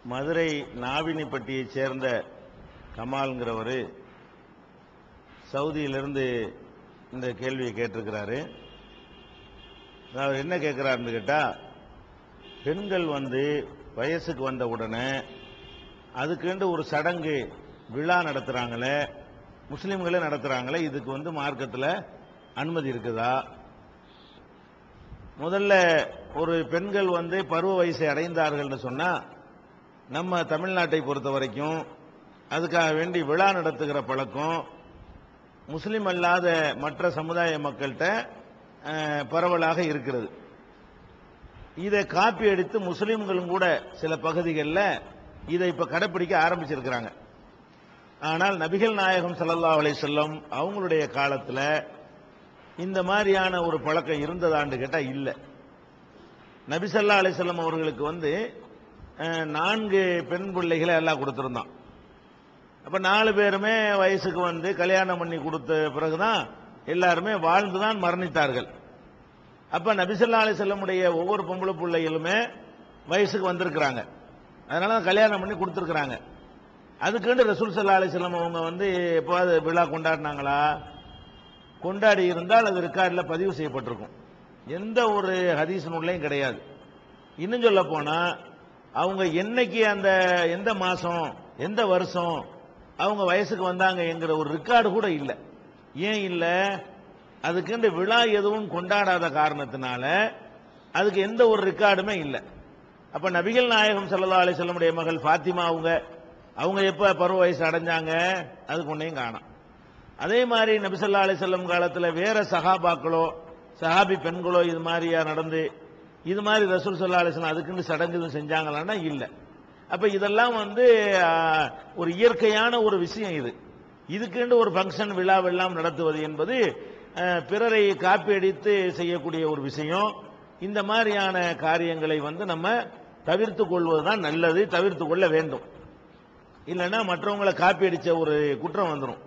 மதுரை நாவினிப்பட்டியைச் சேர்ந்த கமால்ங்கிறவர் சவுதியிலிருந்து இந்த கேள்வியை கேட்டிருக்கிறாரு அவர் என்ன கேட்கிறாருன்னு கேட்டா பெண்கள் வந்து வயசுக்கு வந்த உடனே அதுக்குண்டு ஒரு சடங்கு விழா நடத்துறாங்களே முஸ்லிம்களே நடத்துறாங்களே இதுக்கு வந்து மார்க்கத்தில் அனுமதி இருக்குதா முதல்ல ஒரு பெண்கள் வந்து பருவ வயசை அடைந்தார்கள்னு சொன்னா நம்ம தமிழ்நாட்டை பொறுத்த வரைக்கும் அதுக்காக வேண்டி விழா நடத்துகிற பழக்கம் முஸ்லிம் அல்லாத மற்ற சமுதாய மக்கள்கிட்ட அஹ், பரவலாக இருக்கிறது இதை காப்பி அடித்து முஸ்லிம்களும் கூட சில பகுதிகளில் இதை இப்ப கடைப்பிடிக்க ஆரம்பிச்சிருக்கிறாங்க ஆனால் நபிகள் நாயகம் ஸல்லல்லாஹு அலைஹி வஸல்லம் அவங்களுடைய காலத்துல இந்த மாதிரியான ஒரு பழக்கம் இருந்ததான்னு கேட்டா இல்ல நபி ஸல்லல்லாஹு அலைஹி வஸல்லம் அவர்களுக்கு வந்து அஹ், நான்கு பெண் பிள்ளைகளை எல்லாம் கொடுத்திருந்தான் அப்ப நாலு பேருமே வயசுக்கு வந்து கல்யாணம் பண்ணி கொடுத்த பிறகுதான் எல்லாருமே வாழ்ந்துதான் மரணித்தார்கள் அப்ப நபிசல்லா அலி செல்லமுடைய ஒவ்வொரு பொம்பளை பிள்ளைகளுமே வயசுக்கு வந்திருக்கிறாங்க அதனால தான் கல்யாணம் பண்ணி கொடுத்துருக்குறாங்க அதுக்குண்டு ரசூல் சல்லா அலி செல்லம் அவங்க வந்து எப்போது விழா கொண்டாடினாங்களா கொண்டாடி இருந்தால் அது ரெக்கார்டில் பதிவு செய்யப்பட்டிருக்கும் எந்த ஒரு ஹதீஸ் நூல்லையும் கிடையாது இன்னும் சொல்ல போனா அவங்க என்னைக்கு அந்த எந்த மாசம் எந்த வருஷம் அவங்க வயசுக்கு வந்தாங்க என்கிற ஒரு ரெக்கார்டு கூட இல்லை ஏன் இல்லை அதுக்கு இந்த விழா எதுவும் கொண்டாடாத காரணத்தினால அதுக்கு எந்த ஒரு ரெக்கார்டுமே இல்லை அப்ப நபிகள் நாயகம் ஸல்லல்லாஹு அலைஹி வஸல்லமுடைய மகள் ஃபாத்திமா அவங்க அவங்க எப்ப பருவ வயசு அடைஞ்சாங்க அதுக்கு ஒன்றையும் காணோம் அதே மாதிரி நபி ஸல்லல்லாஹு அலைஹி வஸல்லம் காலத்துல வேற சஹாபாக்களோ சஹாபி பெண்களோ இது மாதிரியா நடந்து இது மாதிரி ரசூல் ஸல்லல்லாஹு அலைஹி வஸல்லம் அதுக்குன்னு சடங்கு எதுவும் செஞ்சாங்களான்னா இல்ல அப்ப இதெல்லாம் வந்து ஆ, ஒரு இயற்கையான ஒரு விஷயம் இது இதுக்குன்னு ஒரு ஃபங்க்ஷன் விழாவெல்லாம் நடத்துவது என்பது ஆ, பிறரை காப்பி அடித்து செய்யக்கூடிய ஒரு விஷயம் இந்த மாதிரியான காரியங்களை வந்து நம்ம தவிர்த்து கொள்வதுதான் நல்லது தவிர்த்து கொள்ள வேண்டும் இல்லைன்னா மற்றவங்களை காப்பி அடிச்ச ஒரு குற்றம் வந்துடும்